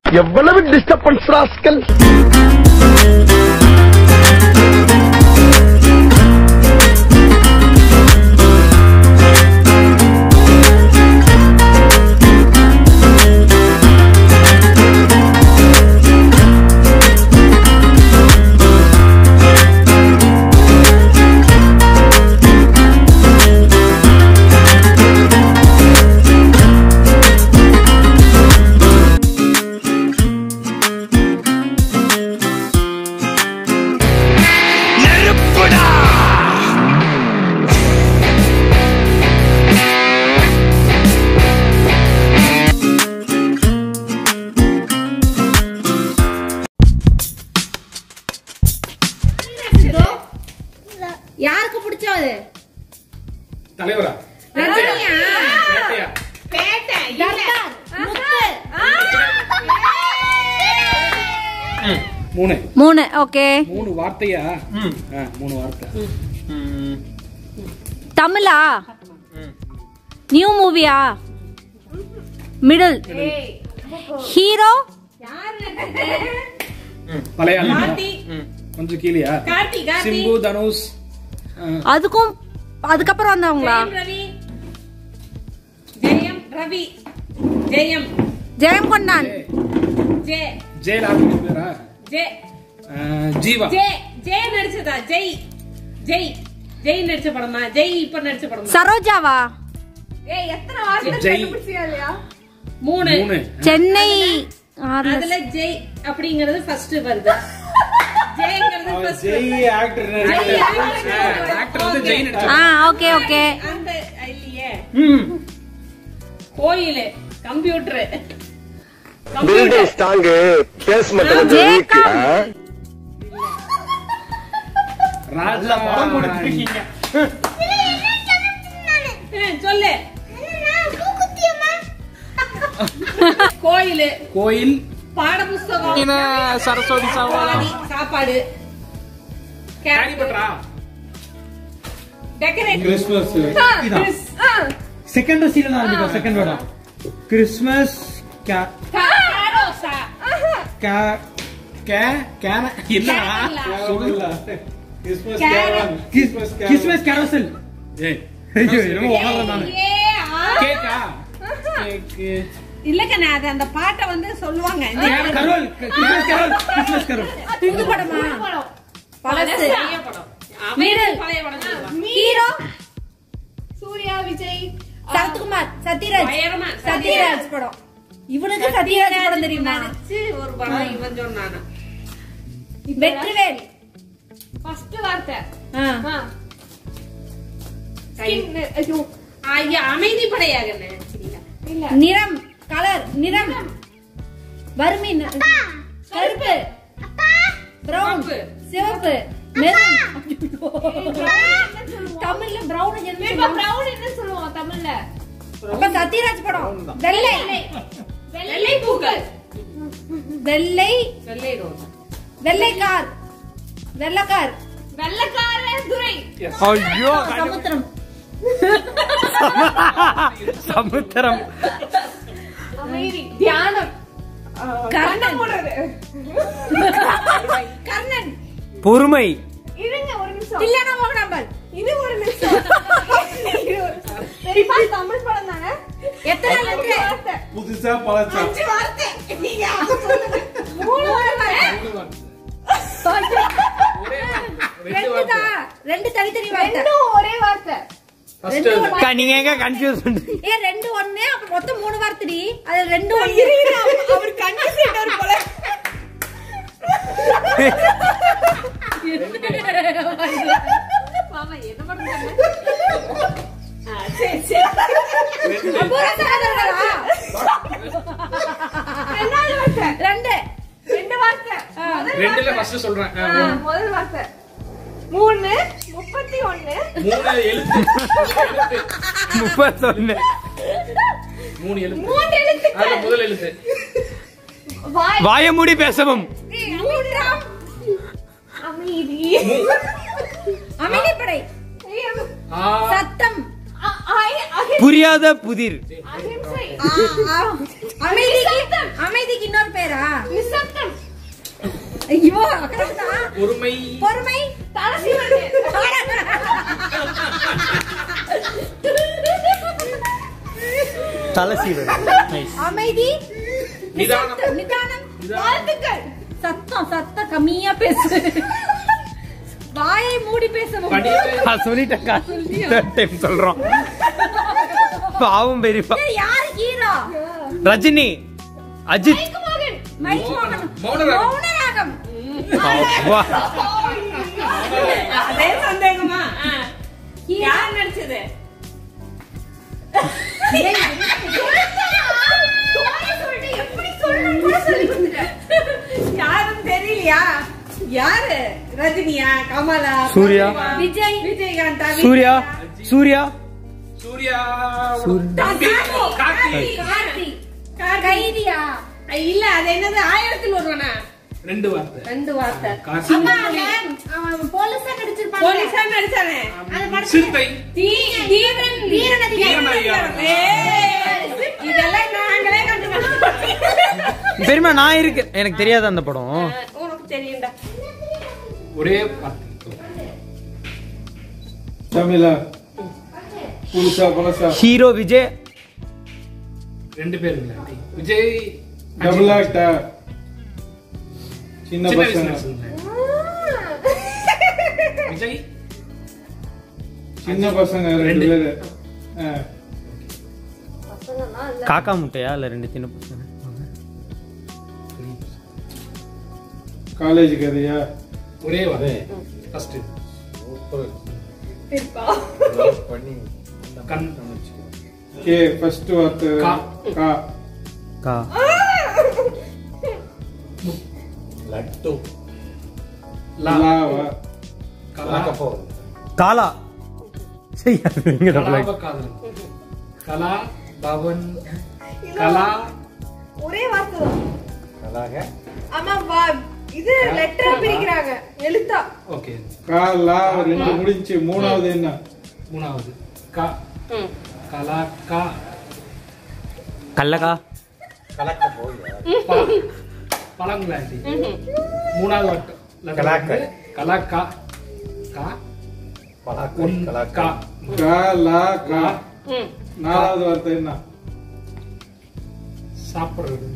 எவ்வளவு disturbance rascal யாருக்கு பிடிச்சோ அது தலைவரா ரஜினியா வேட்டையா தர்பார் முத்து ம், மூணு மூணு ஓகே மூணு வார்த்தையா ஆ, மூணு வார்த்தை தமிழா நியூ மூவியா மிடில் ஹீரோ ம், பழைய ஆளு. ம், கொஞ்சம் கீழேயா கார்த்தி கார்த்தி சிம்பு தனுஷ் ஆ, அதுக்கும் அதுக்கப்புறம் வந்தவங்களா ஜெயம் ரவி ஜெயம் ரவி ஜெயம் ஜெயம் கொண்டான் ஜே ஜெயலலிதா பேரா ஜே ஆ, ஜீவா ஜே ஜே நடிச்சதா ஜெய் ஜெய் ஜெய் நடிச்ச படமா ஜெய் இப்ப நடிச்ச படமா சரோஜாவா ஏய் எத்தனை வார்த்தை ஜெய். கண்டுபிடிச்சியா இல்லையா மூணு மூணு சென்னை ஆர்எஸ். அதுல ஜெய் அப்படிங்கறது ஃபர்ஸ்ட் வருது ஜெய்ங்கிறது அவர் first ஜெய் வருது. Actor Jai actor. ஆக்டர் வந்து ஜெய் ஆ நடிச்சார் ஓகே ஓகே அந்த இல்லையே ம் கோயிலு கம்ப்யூட்டர் பில்டிங் ஸ்ட்ராங்கு பேஸ்மெண்ட் கொஞ்சம் வீக் ஜேக்கப். ராஜா படம் கொடுத்துருக்கீங்க சொல்லு கோயிலு கோயில் பாட புஸ்தகம் சரஸ்வதி பாதி, சாப்பாடு ஹாரி பட்டரா டெக்கரேட் கிறிஸ்மஸ் செகண்ட் சீரியல் ஆரம்பிக்கும் செகண்ட் வேர்டா கிறிஸ்மஸ் காரோசா கே கேன என்னடா சொல்லல கிறிஸ்மஸ் கேரன் கிறிஸ்மஸ் கிறிஸ்மஸ் கேரோசல் ஏய் ஐயோ என்னமோ உளறேன் நானு ஏ, ஆ. கேக்கா கேக்கு இல்லக்கண்ணே அது அந்த பாட்டை வந்து சொல்லுவாங்க carol Christmas carol Christmas carol புது படமா பழசு பழைய படம் அமைதி பழைய படம் சொல்லுவாங்க. ஹீரோ சூர்யா விஜய் சரத்குமார் சத்யராஜ் பயங்கரமா சத்யராஜ் படம் இவனுக்கு சத்யராஜ் படம் தெரியுமா நடிச்சு ஒரு படம் இவன் சொன்னானா வெற்றிவேல் ஃபர்ஸ்ட் வார்த்தை ஆ. ஆ. Skin, ஐயோ ஐயா அமைதி படையாகண்ணே இல்ல நிறம் கலர் நிறம் வறுமை ந- கருப்பு பிரவுன் சிவப்பு. சிவப்பு மெரூன் தமிழ்ல பிரவுன் இப்ப brown என்ன சொல்லுவோம் தமிழ்ல அப்ப சத்யராஜ் படம் வெள்ளை வெள்ளை பூக்கள் வெள்ளை வெள்ளை ரோஸ் வெள்ளை கார் வெள்ளை கார் வெள்ளக்கார துரை ஐயோ சமுத்திரம் சமுத்திரம் அமைதி தியானம் ஆ, கண்ணம் போடுறது கர்ணன் பொறுமை இருங்க ஒரு நிமிஷம் தில்லானா மோகனாம்பல் இது ஒரு நிமிஷம் இது ஒரு நிமிஷம். சரிப்பா தமிழ் படம் தானே எத்தனை அஞ்சு லெட்டர் வார்த்தை புதுசா பழசா அஞ்சு வார்த்தை நீங்க அது சொல்லுங்க மூணு வார்த்தை ரெண்டு தான் ரெண்டு தனித்தனி வார்த்தை ரெண்டும் ஒரே வார்த்தை ரெண்டு ஒண்ணு. நீங்க எங்க கன்ஃபியூஸ் பண்றீங்க ஏ ரெண்டு ஒண்ணு அப்புறம் மொத்தம் மூணு வார்த்தைடி அது ரெண்டு ஒண்ணு இரு, இரு, அவர்- அவர் கன்ஃபியூஸ் போல மாமா என்ன பண்றாங்க சரி சரி அபூர்வ சகோதரர்களா? ரெண்டாவது வார்த்தை ரெண்டு ரெண்டு வார்த்தை முதல் ரெண்டுல வார்த்தை. ஃபர்ஸ்ட் சொல்றேன் ஆ, ஆ, முதல் வார்த்தை மூணு முப்பத்தி ஒண்ணு மூணு எழுத்து முப்பத்தொன்னு மூணு எழுத்து மூன்று எழுத்துக்கள் அதுல முதல் எழுத்து வாய் வாய மூடி பேசவும் மூன்றாம் அமைதி அமைதிப்படை ஐயோ. ஆ சத்தம் அ- அஹி- அஹி- புரியாத புதிர் அஹிம்சை ஆ, ஆ. அமைதிக்கு அமைதிக்கு இன்னொரு பேரா நிசப்தம் ஐயோ correct ஆ? பொறுமை பொறுமை தலசிவன் தலை சீவல் நைஸ் அமைதி நிதானம் நிதானம் வாழ்த்துக்கள் சத்தம் சத்தம் கம்மியா பேசு வாயை மூடி பேசவும் படிப்பு நான் சொல்லிட்டேன்க்கா தேர்ட் டைம் சொல்றோம் பாவம் பெரியப்பா ஏய், யாரு ஹீரோ ரஜினி அஜித் மோகன் மைக் மோகன் மௌனராகம். மௌனராகம் அப்பா. அதே சந்தேகமா ஆ. யார் நடிச்சது எப்படி சொல்லணும் கூட சொல்லி கொடுத்துட்டேன் யாரும் தெரியலையா யாரு ரஜினியா கமலா சூர்யா. விஜய் விஜயகாந்தா சூர்யா சூர்யா சூர்யா சூர்யா. தம்பி கார்த்தி கார்த்தி கார்த்தி. கைதியா இல்ல அது என்னது ஆயிரத்தில் ஒருவனா ரெண்டு வார்த்தை ரெண்டு வார்த்தை கார்த்தி அம்மா அவன் அவன் போலீஸா நடிச்சிருப்பான் போலீஸா நடிச்சானே அந்த படத்துல சிறுத்தை தீ- தீரன் வீரநதி வீரநதி. ஏய், இதெல்லாம் நாங்களே கண்டுபிடிச்சோம் பெரியமா நான் இருக்கு எனக்கு தெரியாது அந்த படம் உனக்கு தெரியும்டா ஒரே வார்த்தை தமிழா புதுசா பழசா ஹீரோ விஜய் ரெண்டு பேருங்களா விஜய் டபுள் அஜித். ஆக்டா சின்ன சின்ன வயசுல பசங்க நடிச்சதுங்களா? விஜய் சின்ன பசங்க ரெண்டு ரெண்டு. பேரு ஆ. காக்கா முட்டையா இல்ல ரெண்டு சின்ன பசங்க காலேஜ் கதையா ஒரே வார்த்தை ஃபர்ஸ்ட் கண் கே ஃபர்ஸ்ட் வார்த்தை கா. கா கா லா லாவா கலா காலா செய்யாது இங்க double கலாப ஆயிடுச்சு. காதல் கலா பவன் கலா ஒரே வார்த்தை தான் ஆமா வா- இது லெட்டர் பிரிக்கிறாங்க எழுத்தா ஓகே கா லா ரெண்டு முடிஞ்சு மூணாவது என்ன மூணாவது கா கலா கா கல்லக்கா ப- பழங்களாண்டி மூணாவது வார்த்தை letter வந்து கலாக்கா கா ஒன் கா கா லா கா நாலாவது வார்த்தை என்ன சாப்பிடுறது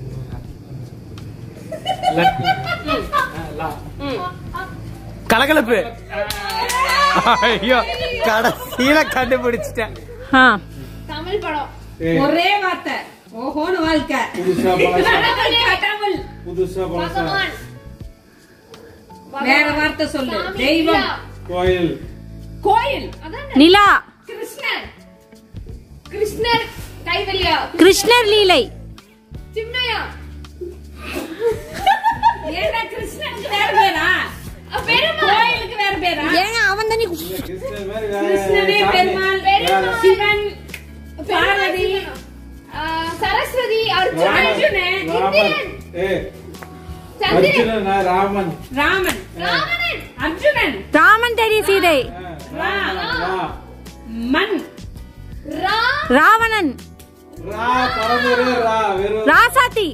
லட்டு. ஆ, லா. கலகலப்பு ஐயோ கடைசியில கண்டுபிடிச்சிட்டேன் தமிழ் படம் ஏய், ஒரே வார்த்தை ஓஹோன்னு வாழ்க்கை புதுசா பழசா கடவுள் புதுசா பழசா பகவான் வேற வார்த்தை சொல்லு சாமி, தெய்வம் நிலா. கோயில் கோயில் அதான் நிலா கிருஷ்ணர் கிருஷ்ணர் கைவல்யா கிருஷ்ணர் லீலை சின்னையா ஏண்டா கிருஷ்ணனுக்கு வேற பேரா கோயிலுக்கு வேற பேரா ஏங்க அவன் தானே கிருஷ்ணர் மாதிரி கிருஷ்ணனே வேற பெருமாள் வேற. சிவன் பார்வதி சரஸ்வதி அர்ஜுன் ராமன். அர்ஜுனன் ராமன் இந்திரன் ஏ சந்திரன் அர்ஜுனனா ராமன் ராமன் ராவணன் அர்ஜுனன் ராமன் தெரியும் சீதை ஆ, ராமன் ரா மண் ரா ராவணன் ரா பரம்பரை ரா வெறும் ராசாத்தி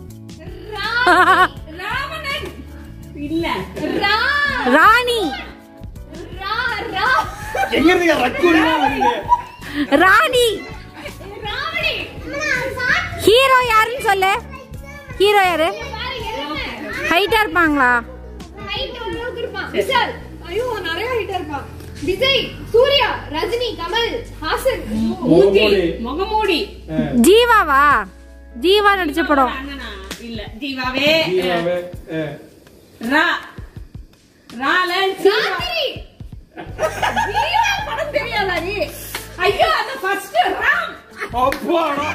ராவணன் இல்ல ரா ராணி ரா ரா எங்க இருந்து ரக்குலாம் வருது ராணி ராவணி ஹீரோ யாருன்னு சொல்லு ஹீரோ யாரு ஹைட்டா இருப்பாங்களா ஹைட் ஓரளவுக்கு இருப்பான் விஷால் ஐயோ நிறைய ஹைட்டா இருப்பான் விஜய் சூர்யா ரஜினி கமல் ஹாசன் மூஞ்சி முகமூடி. முகமூடி ஆ, ஜீவாவா ஜீவா நடிச்ச படம் அண்ணனா இல்ல ஜீவாவே ஜீவாவே ஆ. ரா ரால சீவா. ராத்திரி ஜீவா படம் தெரியாதா நீ ஐயோ அந்த ஃபர்ஸ்ட் ராம் அப்பாடா.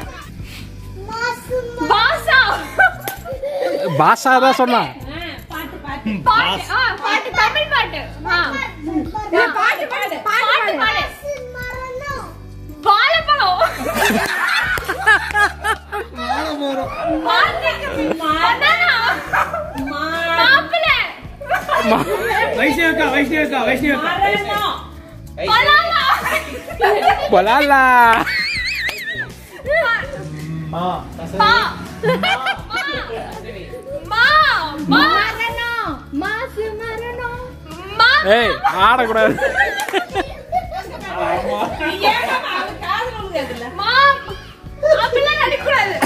பாசா பாஷா தான் சொன்னான் ஆ, பாட்டு பாட்டு பாட்டு ஆ பாட்டு தமிழ் பாட்டு ஆ ஆ, பாட்டு பாடு பாட்டு பாடு வாழைப்பழம் banana. மாப்பிள்ளை. வைஷ்ணவக்கா வைஷ்ணவக்கா வைஷ்ணவக்கா மரணம் பலாலா. பொலாலா மா பா மா மா மரணம் மாசு மரணம் மா ஏய் ஆடக்கூடாது மா அப்படிலாம் நடிக்கக்கூடாது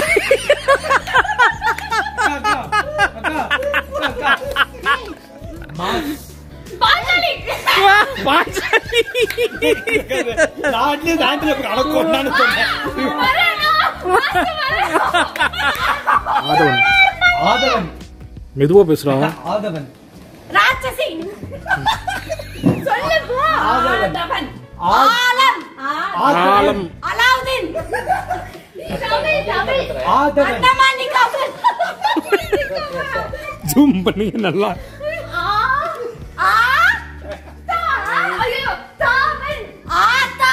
பாஞ்சாலி பாஞ்சாலி நாட்டிலே தாண்டில அடக்கொண்டான்னு சொன்னேன் மரணம் மாசு மரணம் ஆதவன் ஆதவன் மெதுவா பேசுறான் ஆதவன் ராட்சசி சொல்லு போ ஆதவன். ஆலம் ஆலம் அலாவுதீன் தமிழ் தமிழ் ஆதவன் அந்தமான் நிக்கோபர் ஜூம் பண்ணுங்க நல்லா ஆ ஆ தா ஐயோ தாமன் ஆத்தா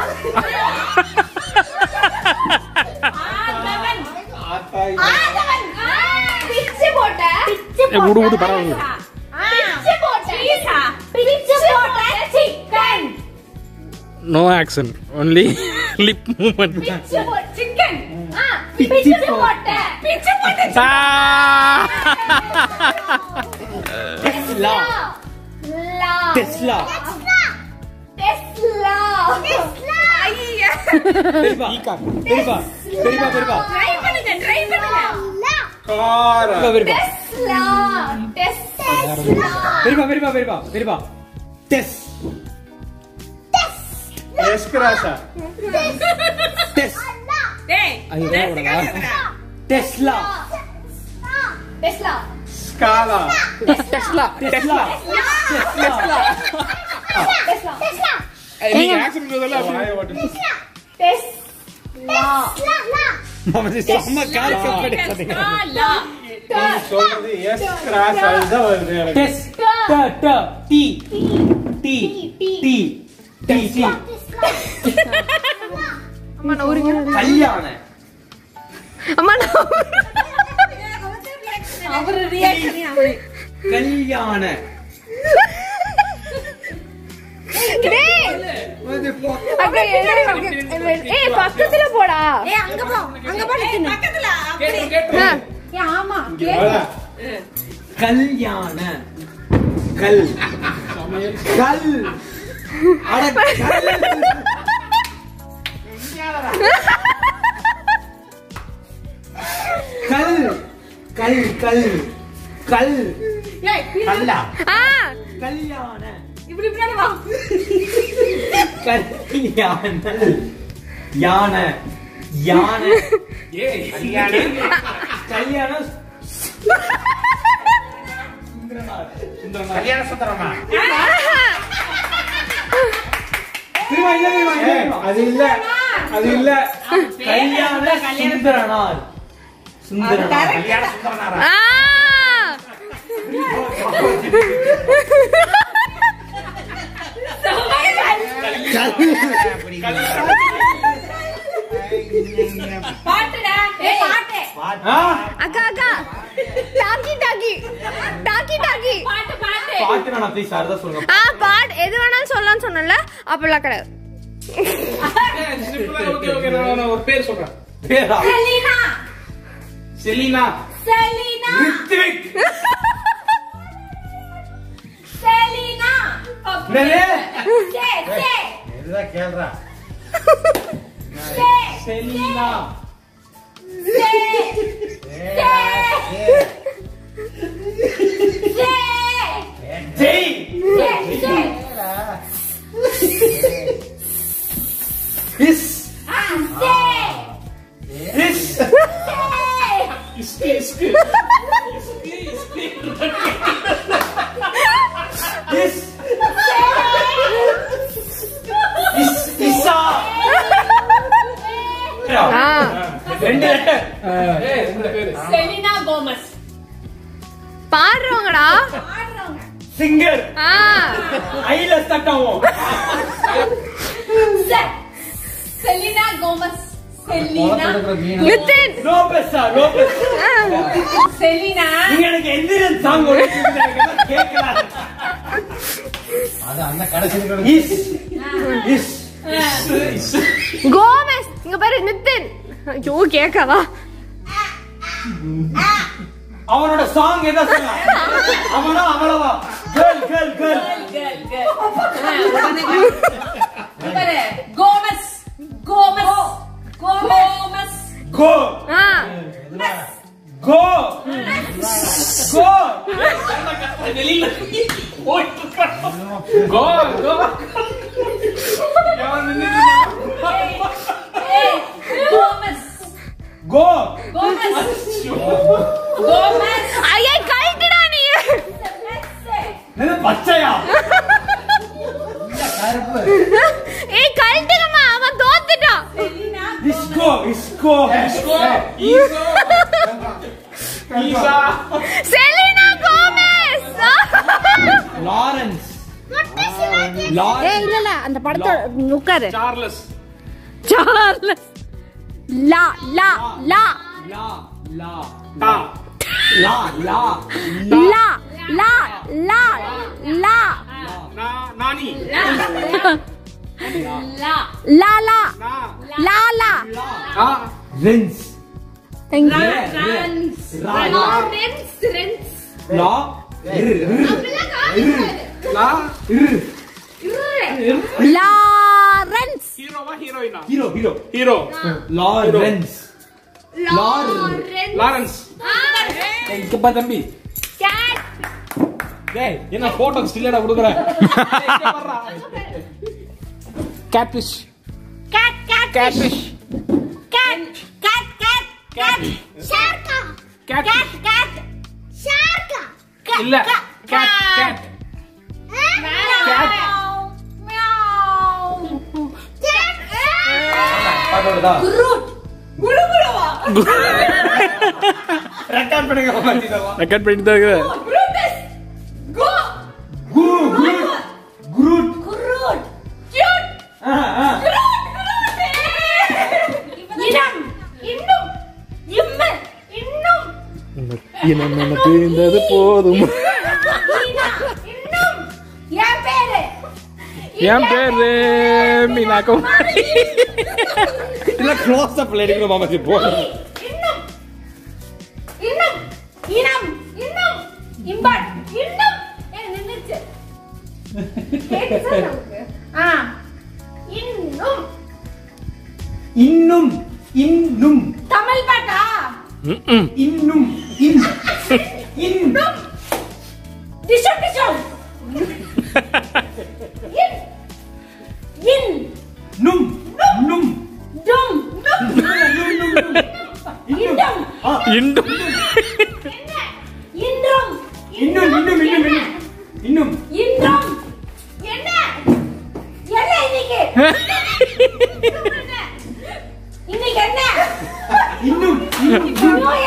ஆதவன் ஆத்தாய் ஆதவன் பிச்சு போட்ட பிச்சு ஏய், விடு, விடு, பரவாயில்ல. பிச்சு போட்ட பிச்சு போட்ட chicken no action only lip movement பிச்சு போட்ட சிக்கன் ஆ பிச்சு போட்ட பிச்சு போட்ட டெஸ்லா லா டெஸ்லா டெஸ்லா டெஸ்லா ஐயா பெரியப்பா பெரியப்பா பெரியப்பா பெரியப்பா ட்ரை பண்ணுங்க ட்ரை பண்ணுங்க காரா பெரியப்பா டெஸ்லா டெஸ்லா பெரியப்பா பெரியப்பா பெரியப்பா பெரியப்பா டெஸ் எஸ்கிராசா டெஸ் டேய் டெஸ்லா டெஸ்லா ஸ்காலா டெஸ்லா டெஸ்லா டெஸ்லா நீங்க ஆக்ஷன் டெஸ்லா நமது செம்ம கால் கப்படி லா சொல்றது எஸ்கிராசா இதுதான் வருது எனக்கு டெஸ் ட ட டி டி டி டி டி கல்யாண அவர் ரியாக்ஷன் கல்யாண ஏய் பக்கத்துல போடா ஏய் அங்க போ அங்க போ நிக்கணும் பக்கத்துல ஏய் ஆமா கல்யாண கல் கல் அட கல் கல் கல் கல் கல் கல்லா கல்யாண இப்படி பின்னாடி வா கல்யாண யானை யானை கல்யாணம் கல்யாண சுந்தரமா திரும்ப இல்ல திரும்ப இல்ல அது இல்ல அது இல்ல கல்யாண சுந்தரனார் சுந்தரனார் கல்யாண சுந்தரனாரா பாட்டுடா ஏய் பாட்டு அக்கா அக்கா டாக்கி டாக்கி டாக்கி டாக்கி பாட்டு பாட்டு பாட்டு வேணா ப்ளீஸ் அதான் சொல்லுங்க ஆ பாட் எது வேணாலும் சொல்லலாம்னு சொன்னல அப்பெல்லாம் கிடையாது ஓகே ஓகே நான் ஒரு பேர் சொல்றேன் பேரா Selena Selena Selena Ritvik Selena என்னது? சே சே இதுதான் கேள்றா சே செலினா சே சே சே ஜெய் சே இஸ் ஆ சே இஸ் இஸ் இஸ் இசா ரெண்டு லெட்டர் செலினா கோமஸ் பாடுறவங்கடா சிங்கர் ஆ ஐல தட்டவும் சே செலினா கோமஸ் செலினா நிதின் லோபஸா லோபஸ் செலினா நீங்க எனக்கு எந்திரன் சாங் கேட்கலாம் அது அந்த கடைசி இஸ் இஸ் கோமஸ் இங்க பாரு நிதின் ஐயோ கேட்காதா அவனோட சாங் எதா சொல்ல அவனா அவளவா girl girl girl Girl, girl. ஆ, உடனே பாரு. கோமஸ் கோமஸ் கோமஸ் கோ ஆ கோ கோ வெளியில போயிட்டு இருக்கான். கோ கோ எவன் நின்னுட்டு ஏய், கோமஸ் கோ கோமஸ் கோமஸ் ஐயே கழட்டுடா நீ என்ன பச்சையா ஏய் கழட்டுங்கம்மா அவன் தோத்துட்டான் செலினா இஸ்கோ இஸ்கோ இஸ்கோ ஈசோ ஈசா செலினா கோமெஸ் லாரன்ஸ் ஏய் லாரன்ஸ் இல்ல இல்ல அந்த படத்தோட உட்காரு சார்லஸ் சார்லஸ் லா லா லா லா லா டா லா லா லா லா லா லா நா நானி லா லா லா நா லா லா ஆ ரென்ஸ் Thank you. ரன்ஸ் ரா லா ரென்ஸ் ரென்ஸ் லா இரு இரு அப்படிலாம் காமிக்காது லா இரு லாரன்ஸ் ஹீரோவா ஹீரோயினா hero hero hero Lawrence Lawrence Lawrence இங்க பா தம்பி கேட் டேய் என்ன போட்டோ ஸ்டில்லடா குடுக்குற catfish cat cat catfish cat cat cat cat ஷார்க்கா Cat. கேட் கேட் ஷார்க்கா இல்ல கேட் கேட் Cat. பாத்தோடா ரெக்கார்ட் பண்ணுங்க மாத்திடலாம் ரெக்கார்ட் பண்ணிட்டு தான் இருக்கிறேன் குரு குரு குரூட் ஆ ஆ இனம் இன்னும் இம்ம இன்னும் இனம் எனக்கு இருந்தது போதும் இனா, இன்னும் என் பேரு என் பேரு மீனாக்கும் இல்ல க்ளோஸ் அப்ல எடுக்கணும் மாமாச்சி போதும் இன்னும் இன்னும் இனம் இன்னும் இம்பட் இன்னும் ஏ நின்னுச்சு கேக்குதா நமக்கு ஆ இன்னும் இன்னும் இன்னும் தமிழ் பாட்டா ம்ம். இன்னும் இன் இன்னும் டிஷம் டிஷம் இன் இன் நும் நும் டும் இன்னும் இண்டும் என்ன இன்றும் இன்னும் இன்னும் இன்னும் இன்னும் இன்னும் இன்றும் என்ன என்ன இன்னைக்கு இன்னைக்கு என்ன இன்னும் நோய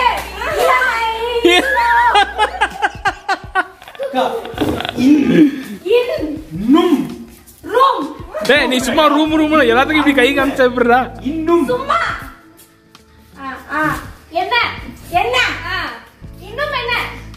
இன் இன் நும் ரூம் டேய் நீ சும்மா ரூம் ரூம் எல்லாத்துக்கும் இப்படி கை காமிச்சா எப்படிடா இன்னும் சும்மா ஆ, ஆ. என்ன என்ன இன்னும் என்ன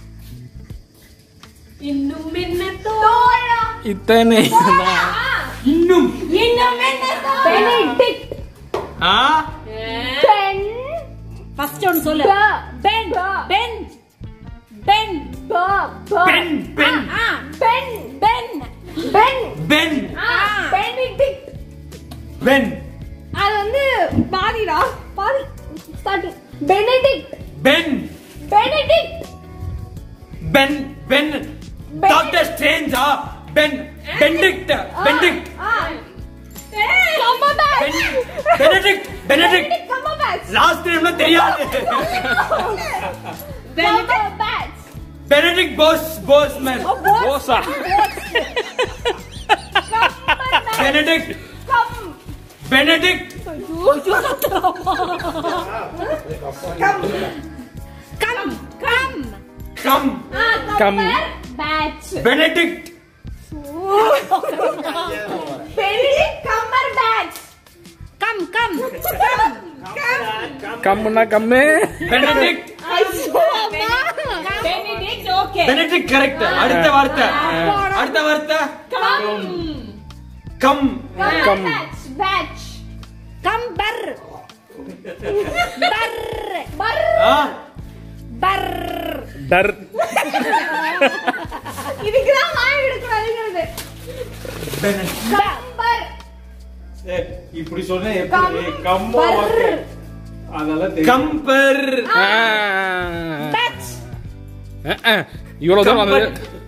இன்னும் என்ன தோழம் இத்தனை இன்னும் இன்னும் என்ன பெனடிக்ட் ஆ பென் ஃபர்ஸ்ட் ஒன்னு சொல்லு Ben Ben Ben Ben Ben Ben Ben Ben Ben Ben Benedict Ben அது வந்து பாதிடா பாதி starting Benedict Ben Benedict Ben Ben doctor ஸ்ட்ரேஞ்சா Ben Benedict Benedict Cumberbatch Benedict Benedict Cumberbatch last நேம்ல தெரியாது கம்பர்பேட்ச் பெனடிக்ட் போஸ் போஸ்மேன் ஓசா பெனடிக்ட் கம் பெனடிக்ட் கம் கம் கம் கம். பேட்ச் பெனடிக்ட் பெனடிக்ட் கம்பர் பேட்ச் கம் கம் கம் கம்முன்னா கம்மு Benedict Benedict okay Benedict correct அடுத்த வார்த்தை அடுத்த வார்த்தை கம் கம் பேட்ச் பேட்ச் கம்பர் பர் ஆ பர் டர் இதுக்குதான் வாய் எடுக்கூடாதுங்கிறது கம்பர் ஏய், இப்படி சொன்னா எப்படி கம்மோ வாக்கு. அதெல்லாம் தெரியும். கம்பர் டச் இவ்வளவு தூரம் வந்தது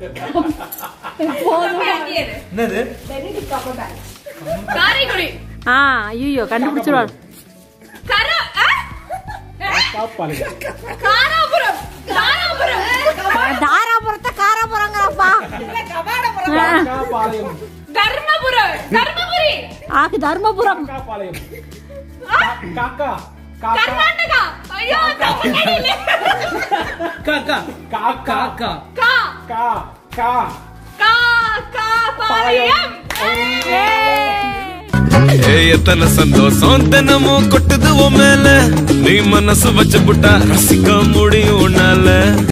என்னது காரைக்குடி ஆ ஐயோ கண்டுபிடிச்சிருவாரு கர ஆ? காப்பாளுங்க. காராபுரம் காராபுரம் தாராபுரத்தை காராபுரங்கிறப்பா காப்பாளையம். தர்மபுரம் தர்மபுரி ஆக்கு தர்மபுரம் காப்பாளையம். கா- காக்கா காக்கா கர்நாடகா ஐயோ தமிழ்நாடு காக்கா காக்கா காக்கா கா கா கா கா கா பாளையம் ஏய் எத்தனை சந்தோஷம் தினமும் கொட்டுது உன் மேல நீ மனசு வச்சு புட்டா ரசிக்க முடியும் உன்னால